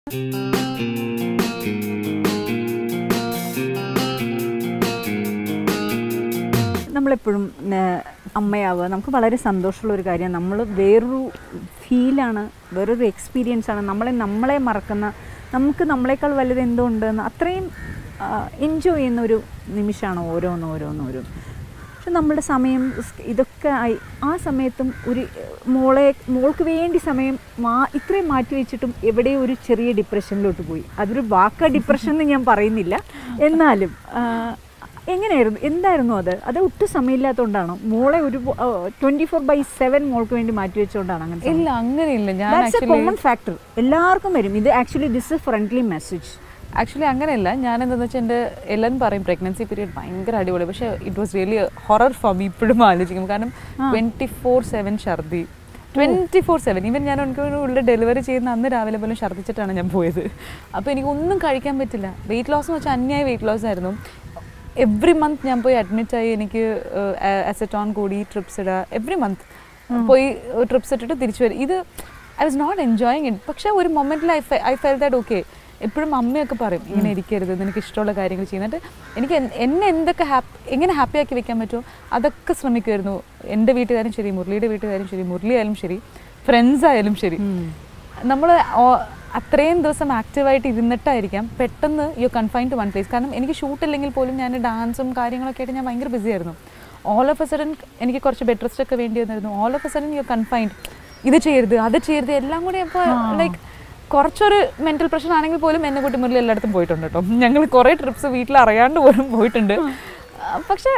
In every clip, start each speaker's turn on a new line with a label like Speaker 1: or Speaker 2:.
Speaker 1: നമ്മളെപ്പോഴും ഏഹ്, അമ്മയാവുക നമുക്ക് വളരെ സന്തോഷമുള്ള ഒരു കാര്യമാണ് നമ്മൾ വേറൊരു ഫീലാണ് വേറൊരു എക്സ്പീരിയൻസ് ആണ് നമ്മളെ നമ്മളെ മറക്കുന്ന നമുക്ക് നമ്മളെക്കാൾ വലുത് എന്തുണ്ടെന്ന് അത്രയും എൻജോയ് ചെയ്യുന്ന ഒരു നിമിഷമാണ് ഓരോന്ന് ഓരോന്ന് ഓരോന്ന് പക്ഷെ നമ്മുടെ സമയം സ് ഇതൊക്കെ ആയി ആ സമയത്തും ഒരു മോളെ മോൾക്ക് വേണ്ടി സമയം മാ ഇത്രയും മാറ്റി വെച്ചിട്ടും എവിടെയോ ഒരു ചെറിയ ഡിപ്രഷനിലോട്ട് പോയി അതൊരു വാക്ക ഡിപ്രഷൻ എന്ന് ഞാൻ പറയുന്നില്ല എന്നാലും ആ, എങ്ങനെയായിരുന്നു എന്തായിരുന്നു അത് അത് ഒട്ടും സമയമില്ലാത്തതുകൊണ്ടാണോ മോളെ ഒരു ട്വന്റി ഫോർ ബൈ സെവൻ മോൾക്ക് വേണ്ടി മാറ്റി വെച്ചുകൊണ്ടാണ് അങ്ങനെ
Speaker 2: ഇല്ല അങ്ങനെയില്ല ഞാൻ
Speaker 1: that's a
Speaker 2: actually
Speaker 1: common factor എല്ലാവർക്കും വരും ഇത് actually this a friendly message
Speaker 2: actually അങ്ങനെയല്ല ഞാൻ എന്താണെന്ന് വെച്ചാൽ എൻ്റെ എല്ലാവരും പറയും പ്രഗ്നൻസി പീരീഡ് ഭയങ്കര അടിപൊളി പക്ഷേ it was really horror for me ഇപ്പോഴും ആലോചിക്കും കാരണം ട്വൻറ്റി ഫോർ സെവൻ ഛർദി ട്വൻറ്റി ഫോർ സെവൻ ഈവൻ ഞാൻ എനിക്ക് ഉള്ളിൽ ഡെലിവറി ചെയ്യുന്ന അന്ന് രാവിലെ പോലും ഛർദ്ദിച്ചിട്ടാണ് ഞാൻ പോയത് അപ്പോൾ എനിക്ക് ഒന്നും കഴിക്കാൻ പറ്റില്ല വെയിറ്റ് ലോസ് എന്ന് വെച്ചാൽ അന്യായ വെയിറ്റ് ലോസ് ആയിരുന്നു എവറി മന്ത് ഞാൻ പോയി അഡ്മിറ്റ് ആയി എനിക്ക് അസറ്റോൺ കൂടി ട്രിപ്സ് ഇടുക എവറി മന്ത് പോയി ട്രിപ്സ് ഇട്ടിട്ട് തിരിച്ചു വരും ഇത് I was not enjoying it പക്ഷേ ഒരു മൊമെൻറ്റിൽ I I fell that okay എപ്പോഴും അമ്മയൊക്കെ പറയും ഇങ്ങനെ ഇരിക്കരുത് നിനക്ക് ഇഷ്ടമുള്ള കാര്യങ്ങൾ ചെയ്യുന്നിട്ട് എനിക്ക് എൻ- എന്നെ എന്തൊക്കെ ഹാപ്പി എങ്ങനെ ഹാപ്പി ആക്കി വെക്കാൻ പറ്റുമോ അതൊക്കെ ശ്രമിക്കുമായിരുന്നു എൻ്റെ വീട്ടുകാരും ശരി മുരളിയുടെ വീട്ടുകാരും ശരി മുരളി ആയാലും ശരി ഫ്രണ്ട്സ് ആയാലും ശരി നമ്മൾ അത്രയും ദിവസം ആക്റ്റീവായിട്ട് ഇരുന്നിട്ടായിരിക്കാം പെട്ടെന്ന് you confine to one place കാരണം എനിക്ക് ഷൂട്ട് ഇല്ലെങ്കിൽ പോലും ഞാൻ ഡാൻസും കാര്യങ്ങളൊക്കെ ആയിട്ട് ഞാൻ ഭയങ്കര ബിസി ആയിരുന്നു ഓൾ ഓഫ് എ സഡൻ എനിക്ക് കുറച്ച് ബെഡ് റെസ്റ്റ് ഒക്കെ വേണ്ടി വന്നിരുന്നു all of a sudden you confined ഇത് ചെയ്യരുത് അത് ചെയ്യരുത് എല്ലാം കൂടി അപ്പോൾ ലൈക്ക് കുറച്ചൊരു മെന്റൽ പ്രഷർ ആണെങ്കിൽ പോലും എന്നെ കൂട്ടി മുരളി എല്ലായിടത്തും പോയിട്ടുണ്ട് കേട്ടോ ഞങ്ങൾ കുറേ ട്രിപ്സ് വീട്ടിൽ അറിയാണ്ട് പോലും പോയിട്ടുണ്ട് ആ, പക്ഷേ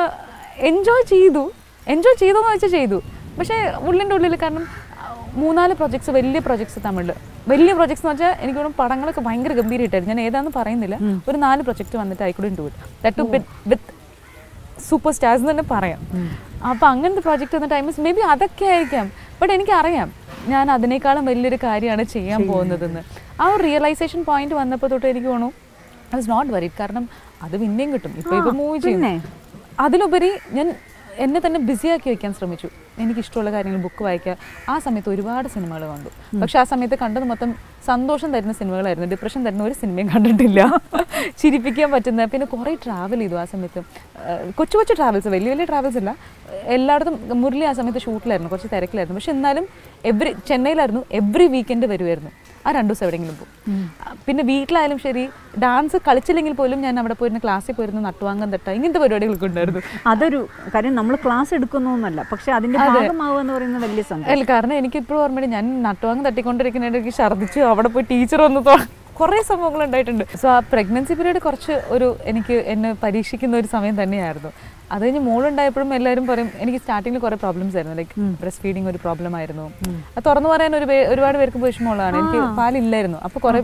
Speaker 2: എൻജോയ് ചെയ്തു എൻജോയ് ചെയ്തോന്ന് വെച്ചാൽ ചെയ്തു പക്ഷേ ഉള്ളിൻ്റെ ഉള്ളിൽ കാരണം ആ, മൂന്നാല് പ്രൊജക്ട്സ് വലിയ പ്രൊജക്ട്സ് തമിഴിൽ വലിയ പ്രൊജക്ട്സ് എന്ന് വെച്ചാൽ എനിക്ക് തോന്നുന്നു പടങ്ങളൊക്കെ ഭയങ്കര ഗംഭീരമായിട്ടായിരുന്നു ഞാൻ ഏതാന്ന് പറയുന്നില്ല ഒരു നാല് പ്രൊജക്ട് വന്നിട്ട് ആയിക്കൂടെ do it that to with super stars എന്ന് തന്നെ പറയാം അപ്പോൾ അങ്ങനത്തെ പ്രോജക്റ്റ് വന്ന ടൈംസ് മേ ബി അതൊക്കെ ആയിരിക്കാം ബട്ട് എനിക്കറിയാം ഞാൻ അതിനേക്കാളും വലിയൊരു കാര്യമാണ് ചെയ്യാൻ പോകുന്നതെന്ന് ആ ഒരു റിയലൈസേഷൻ പോയിന്റ് വന്നപ്പോൾ തൊട്ട് എനിക്ക് തോന്നുന്നു ഐ വാസ് നോട്ട് വരീഡ് കാരണം അത് പിന്നെയും കിട്ടും ഇപ്പോൾ ഇപ്പോൾ മൂവി ചെയ്യും അതിലുപരി ഞാൻ എന്നെ തന്നെ ബിസിയാക്കി വെക്കാൻ ശ്രമിച്ചു എനിക്ക് ഇഷ്ടമുള്ള കാര്യങ്ങൾ ബുക്ക് വായിക്കുക ആ സമയത്ത് ഒരുപാട് സിനിമകൾ കണ്ടു പക്ഷെ ആ സമയത്ത് കണ്ടത് മൊത്തം സന്തോഷം തരുന്ന സിനിമകളായിരുന്നു ഡിപ്രഷൻ തരുന്ന ഒരു സിനിമയും കണ്ടിട്ടില്ല ചിരിപ്പിക്കാൻ പറ്റുന്ന പിന്നെ കുറേ ട്രാവൽ ചെയ്തു ആ സമയത്ത് ഏഹ് കൊച്ചു കൊച്ചു ട്രാവൽസ് വലിയ വലിയ ട്രാവൽസ് അല്ല എല്ലായിടത്തും മുരളി ആ സമയത്ത് ഷൂട്ടിലായിരുന്നു കുറച്ച് തിരക്കിലായിരുന്നു പക്ഷെ എന്നാലും എവറി ചെന്നൈയിലായിരുന്നു എവറി വീക്കെൻഡ് വരുമായിരുന്നു ആ രണ്ടു ദിവസം എവിടെയെങ്കിലും പോകും പിന്നെ വീട്ടിലായാലും ശരി ഡാൻസ് കളിച്ചില്ലെങ്കിൽ പോലും ഞാൻ അവിടെ പോയിരുന്ന ക്ലാസ്സിൽ പോയിരുന്നു നട്ടുവാങ്ങാൻ തട്ട ഇങ്ങനത്തെ പരിപാടികളൊക്കെ ഉണ്ടായിരുന്നു
Speaker 1: അതൊരു കാര്യം നമ്മൾ ക്ലാസ് എടുക്കുന്നൊന്നല്ല പക്ഷെ അതിന്റെ ഭാഗമാവുക എന്ന് പറയുന്നത് വലിയ സംഭവം
Speaker 2: അല്ല കാരണം എനിക്ക് ഇപ്പോഴും ഓർമ്മയുണ്ട് ഞാൻ നട്ടുവാങ്ങ് തട്ടിക്കൊണ്ടിരിക്കുന്നിടയ്ക്ക് എനിക്ക് ഛർദ്ദിച്ചു അവിടെ പോയി ടീച്ചർ വന്ന് തൊ- കുറേ സംഭവങ്ങൾ ഉണ്ടായിട്ടുണ്ട് സോ ആ പ്രഗ്നൻസി പീരീഡ് കുറച്ച് ഒരു എനിക്ക് എന്നെ പരീക്ഷിക്കുന്ന ഒരു സമയം തന്നെയായിരുന്നു അത് കഴിഞ്ഞ് മോളുണ്ടായപ്പോഴും എല്ലാവരും പറയും എനിക്ക് സ്റ്റാർട്ടിങ്ങിൽ കുറേ പ്രോബ്ലംസ് ആയിരുന്നു ലൈക്ക് ബ്രസ്റ്റ് ഫീഡിങ് ഒരു പ്രോബ്ലം ആയിരുന്നു അത് തുറന്നു പറയാൻ ഒരു പേ- ഒരുപാട് പേർക്ക് വിഷമമുള്ളതാണ് എനിക്ക് പാലില്ലായിരുന്നു അപ്പോൾ കുറേ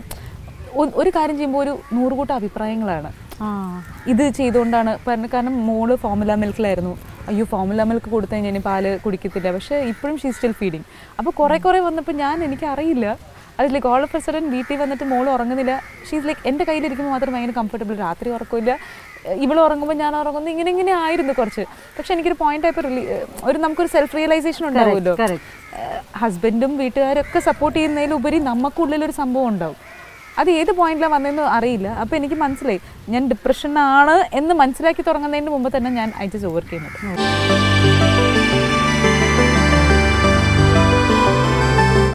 Speaker 2: ഒ- ഒരു കാര്യം ചെയ്യുമ്പോൾ ഒരു നൂറുകൂട്ടം അഭിപ്രായങ്ങളാണ്
Speaker 1: ആ
Speaker 2: ഇത് ചെയ്തുകൊണ്ടാണ് പറഞ്ഞ കാരണം മോള് ഫോമുല മിൽക്കിലായിരുന്നു അയ്യോ ഫോമുല മിൽക്ക് കൊടുത്തു കഴിഞ്ഞാൽ ഇനി പാല് കുടിക്കത്തില്ല പക്ഷേ ഇപ്പോഴും ഷീ സ്റ്റിൽ ഫീഡിങ് അപ്പോൾ കുറേ കുറേ വന്നപ്പോൾ ഞാൻ എനിക്ക് അറിയില്ല അത് like all of a sudden വീട്ടിൽ വന്നിട്ട് മോൾ ഉറങ്ങുന്നില്ല ഷീസ് ലൈക്ക് എൻ്റെ കയ്യിലിരിക്കുമ്പോൾ മാത്രം ഭയങ്കര കംഫർട്ടബിൾ രാത്രി ഉറക്കമില്ല ഇവൾ ഉറങ്ങുമ്പോൾ ഞാൻ ഉറങ്ങുന്നു ഇങ്ങനെ ഇങ്ങനെ ആയിരുന്നു കുറച്ച് പക്ഷെ എനിക്കൊരു പോയിന്റ് ആയപ്പോൾ റിലീ ഒരു നമുക്കൊരു സെൽഫ് റിയലൈസേഷൻ ഉണ്ടാവുമല്ലോ
Speaker 1: correct.
Speaker 2: ഹസ്ബൻഡും വീട്ടുകാരൊക്കെ സപ്പോർട്ട് ചെയ്യുന്നതിലുപരി നമുക്കുള്ളിലൊരു സംഭവം ഉണ്ടാവും അത് ഏത് പോയിന്റിലാണ് വന്നതെന്ന് അറിയില്ല അപ്പോൾ എനിക്ക് മനസ്സിലായി ഞാൻ ഡിപ്രഷൻ ആണ് എന്ന് മനസ്സിലാക്കി തുടങ്ങുന്നതിന് മുമ്പ് തന്നെ ഞാൻ ഐ ജസ്റ്റ് ഓവർ ചെയ്യുന്നത്